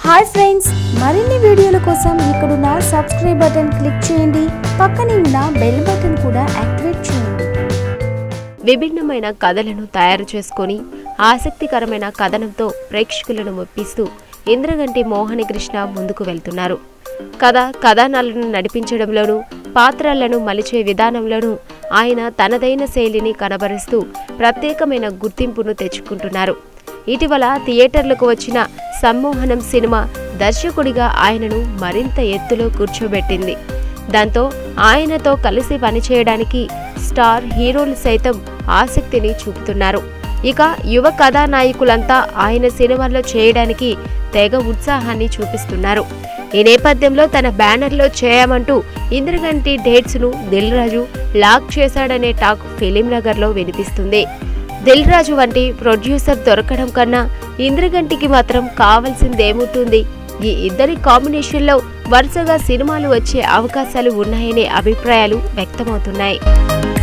hi friends మరిన్ని వీడియోల కోసం ఇక్కడున్న సబ్స్క్రైబ్ బటన్ క్లిక్ చేయండి పక్కనే ఉన్న బెల్ బటన్ కూడా యాక్టివేట్ చేయండి విభిన్నమైన కథలను తయారు చేసుకొని ఆసక్తికరమైన కథనంతో ప్రేక్షకులను మెప్పిస్తూ ఇంద్రగంటి మోహని కృష్ణ ముందుకు వెళ్తున్నారు కథ కథనాలను నడిపించడంలోనూ పాత్రలను మలిచే విధానంలోనూ ఆయన తనదైన శైలిని కనబరుస్తూ ప్రత్యేకమైన గుర్తింపును తెచ్చుకుంటున్నారు ఇటీవల థియేటర్లకు వచ్చిన సమ్మోహనం సినిమా దర్శకుడిగా ఆయనను మరింత ఎత్తులో కూర్చోబెట్టింది దాంతో ఆయనతో కలిసి పనిచేయడానికి స్టార్ హీరోలు సైతం ఆసక్తిని చూపుతున్నారు ఇక యువ కథానాయకులంతా ఆయన సినిమాల్లో చేయడానికి తెగ ఉత్సాహాన్ని చూపిస్తున్నారు ఈ నేపథ్యంలో తన బ్యానర్లో చేయమంటూ ఇంద్రగంటి డేట్స్ను దిల్ రాజు లాక్ చేశాడనే టాక్ ఫిలిం నగర్లో వినిపిస్తుంది దిల్ రాజు వంటి ప్రొడ్యూసర్ దొరకడం కన్నా ఇంద్రగంటికి మాత్రం కావాల్సిందేముంటుంది ఈ ఇద్దరి కాంబినేషన్లో వరుసగా సినిమాలు వచ్చే అవకాశాలు ఉన్నాయనే అభిప్రాయాలు వ్యక్తమవుతున్నాయి